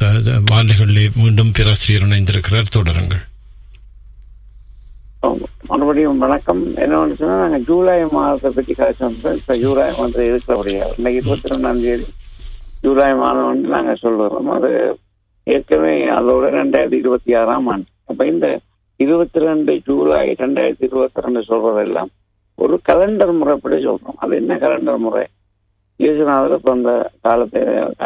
வானிலைகளில் மீண்டும் பேராசிரியர் இணைந்திருக்கிறார் தொடருங்கள் மறுபடியும் வணக்கம் என்ன சொன்னா நாங்க ஜூலை மாதத்தை பற்றி கழிச்சோம் இப்ப ஜூலை வந்து இருக்கிறபடியா இன்னைக்கு இருபத்தி ரெண்டாம் தேதி ஜூலை மாதம் வந்து நாங்க சொல்லுறோம் அது ஏற்கனவே அதோட ரெண்டாயிரத்தி இருபத்தி ஆறாம் ஆண்டு அப்ப இந்த இருபத்தி ரெண்டு ஜூலை ரெண்டாயிரத்தி இருபத்தி ரெண்டு சொல்றதெல்லாம் ஒரு கலண்டர் முறைப்படி சொல்றோம் அது என்ன கலண்டர் முறை இயேசுநாதர் இப்ப அந்த காலத்தை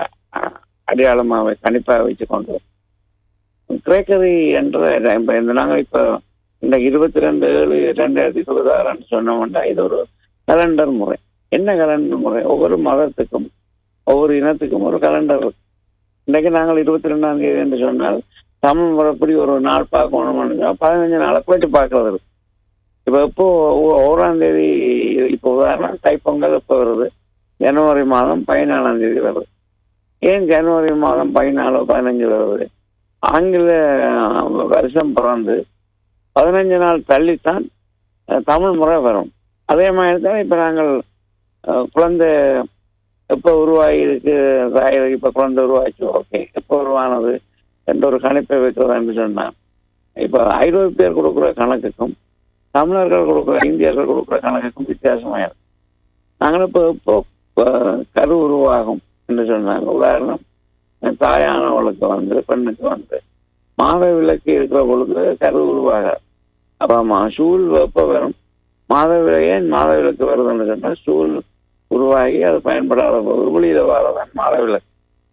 அடையாளமாக கணிப்பாக வச்சு கொண்டு கிரேக்கரி என்ற இப்ப இந்த நாங்கள் இப்ப இந்த இருபத்தி ரெண்டு ஏழு ரெண்டாயிரத்தி இருபது ஆறுன்னு சொன்னோம்னா இது ஒரு கலண்டர் முறை என்ன கலண்டர் முறை ஒவ்வொரு மதத்துக்கும் ஒவ்வொரு இனத்துக்கும் ஒரு கலண்டர் இருக்கு இன்னைக்கு நாங்கள் இருபத்தி ரெண்டாம் தேதி என்று சொன்னால் தமிழ் முறைப்படி ஒரு நாள் பார்க்கணும்னு பதினஞ்சு நாளை போயிட்டு பார்க்கறது இருக்கு இப்போ இப்போ ஓராம் தேதி இப்போ உதாரணம் தைப்பொங்கல் இப்போ வருது ஜனவரி மாதம் பதினாலாம் தேதி வருது ஏன் ஜனவரி மாதம் பதினாலு பதினஞ்சு வருது ஆங்கில வருஷம் பிறந்து பதினஞ்சு நாள் தள்ளித்தான் தமிழ் முறை வரும் அதே மாதிரி தான் இப்போ நாங்கள் குழந்தை எப்போ உருவாகிருக்கு இப்போ குழந்தை உருவாச்சு ஓகே எப்போ உருவானது என்ற ஒரு கணிப்பை வைக்கிறதா என்று சொன்னான் இப்போ ஐரோப்பியர் கொடுக்குற கணக்குக்கும் தமிழர்கள் கொடுக்குற இந்தியர்கள் கொடுக்குற கணக்குக்கும் வித்தியாசமாக இருக்கு நாங்கள் இப்போ இப்போ கரு உருவாகும் என்று சொன்னாங்க உதாரணம் தாயானவளுக்கு வந்து பெண்ணுக்கு வந்து மாத விளக்கு இருக்கிற பொழுது கரு உருவாகாது அப்போ சூழ் வெப்ப வரும் மாத ஏன் மாத விளக்கு வருதுன்னு சொன்னால் சூழ் உருவாகி அது பயன்படாத போது வெளியில வரதான் மாத விளக்கு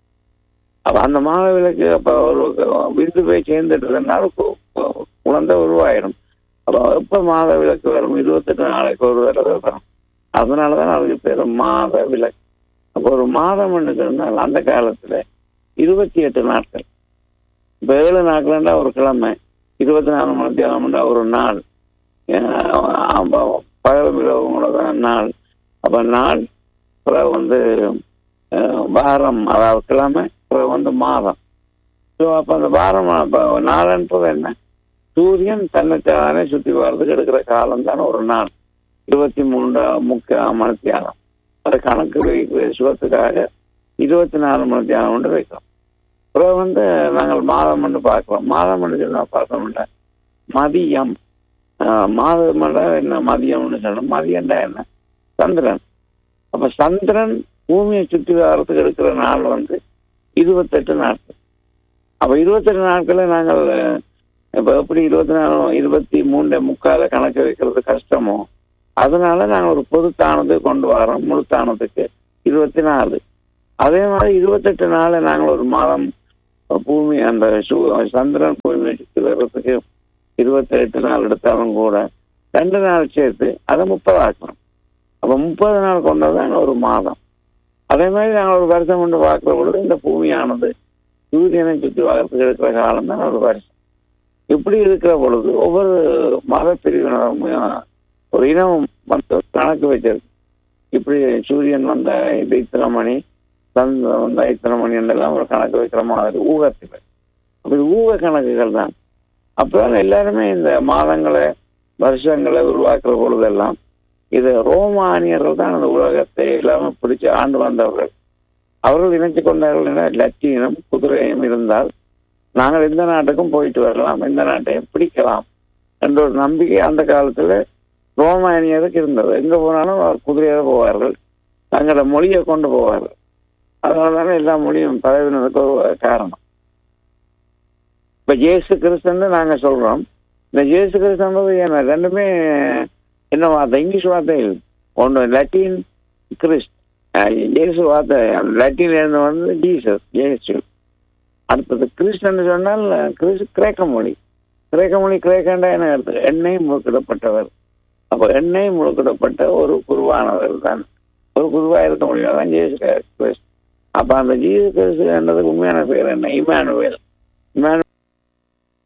அப்ப அந்த மாத விளக்கு அப்ப ஒரு விந்து போய் சேர்ந்துட்டுனால குழந்தை உருவாயிடும் அப்போ எப்ப மாத விளக்கு வரும் இருபத்தெட்டு நாளைக்கு ஒரு தடவை வரும் அதனாலதான் அதுக்கு பேர் மாத விளக்கு அப்போ ஒரு மாதம் சொன்னால் அந்த காலத்துல இருபத்தி எட்டு நாட்கள் இப்போ ஏழு நாட்கள்னா ஒரு கிழமை இருபத்தி நாலு மணி நேரம்னா ஒரு நாள் பகல் இரவுங்கள தான் நாள் அப்போ நாள் பிறகு வந்து வாரம் அதாவது கிழமை பிறகு வந்து மாதம் ஸோ அப்போ அந்த வாரம் அப்போ நாளன்றது என்ன சூரியன் தன்னைத்தானே சுற்றி வர்றதுக்கு எடுக்கிற காலம் தானே ஒரு நாள் இருபத்தி மூன்று முக்கால் மணி தியானம் அது கணக்கு வைக்கிற சுகத்துக்காக இருபத்தி நாலு மணி தியானம் கொண்டு வைக்கிறோம் அப்புறம் வந்து நாங்கள் மாதம் ஒன்று பார்க்கிறோம் மாதம் ஒன்று சொன்னா பார்த்தோம்ல மதியம் மாதம் என்ன மதியம்னு சொன்னோம் மதியம்டா என்ன சந்திரன் அப்ப சந்திரன் பூமியை சுற்றி வரத்துக்கு எடுக்கிற நாள் வந்து இருபத்தெட்டு நாட்கள் அப்ப இருபத்தெட்டு நாட்களை நாங்கள் இப்ப எப்படி இருபத்தி நாலு இருபத்தி மூணு முக்கால கணக்கு வைக்கிறது கஷ்டமோ அதனால நாங்கள் ஒரு பொதுத்தானது கொண்டு வரோம் முழுத்தானதுக்கு இருபத்தி நாலு அதே மாதிரி இருபத்தெட்டு நாள் நாங்கள் ஒரு மாதம் பூமி அந்த சந்திரன் பூமியை சுற்றி வர்றதுக்கு இருபத்தி எட்டு நாள் எடுத்தாலும் கூட ரெண்டு நாள் சேர்த்து அதை முப்பது ஆக்கணும் அப்போ முப்பது நாள் கொண்டதான் ஒரு மாதம் அதே மாதிரி நாங்கள் ஒரு வருஷம் கொண்டு பார்க்குற பொழுது இந்த பூமியானது சூரியனை சுற்றி வளர்த்துக்கு இருக்கிற காலம் தான் ஒரு வருஷம் இப்படி இருக்கிற பொழுது ஒவ்வொரு மத பிரிவினரும் ஒரு இனம் வந்து கணக்கு வச்சிருக்கு இப்படி சூரியன் வந்த இது இத்தனை மணி சந்திரன் வந்த இத்தனை மணி என்றெல்லாம் ஒரு கணக்கு வைக்கிற மாதிரி ஊகத்தில் அப்படி ஊக கணக்குகள் தான் அப்பதான் எல்லாருமே இந்த மாதங்களை வருஷங்களை உருவாக்குற பொழுதெல்லாம் இது ரோமானியர்கள் தான் அந்த உலகத்தை எல்லாமே பிடிச்சு ஆண்டு வந்தவர்கள் அவர்கள் இணைச்சு கொண்டார்கள் என லத்தீனம் குதிரையும் இருந்தால் நாங்கள் எந்த நாட்டுக்கும் போயிட்டு வரலாம் எந்த நாட்டையும் பிடிக்கலாம் என்ற ஒரு நம்பிக்கை அந்த காலத்துல ரோமானியருக்கு இருந்தது எங்க போனாலும் குதிரையாக போவார்கள் தங்களோட மொழியை கொண்டு போவார்கள் அதனால தானே எல்லா மொழியும் பரவினதுக்கு ஒரு காரணம் இப்ப ஜேசு கிறிஸ்தன் நாங்க சொல்றோம் இந்த ஜேசு கிறிஸ்தன்றது என்ன ரெண்டுமே என்ன வார்த்தை இங்கிலீஷ் வார்த்தை ஒன்று லத்தீன் கிறிஸ்ட் ஜேசு வார்த்தை லத்தீன்ல இருந்து வந்து ஜீசஸ் ஜேசு அடுத்தது கிறிஸ்டன் சொன்னால் கிறிஸ் கிரேக்க மொழி கிரேக்க மொழி கிரேக்கண்டா என்ன அர்த்தம் எண்ணெய் முழுக்கிடப்பட்டவர் அப்போ எண்ணெய் முழுக்கிடப்பட்ட ஒரு குருவானவர் தான் ஒரு குருவா இருக்க முடியும் தான் ஜேசு கிறிஸ்ட் அப்ப அந்த ஜீசு கிறிஸ்து என்றதுக்கு உண்மையான பேர் என்ன இமானுவேல் இமானுவேல்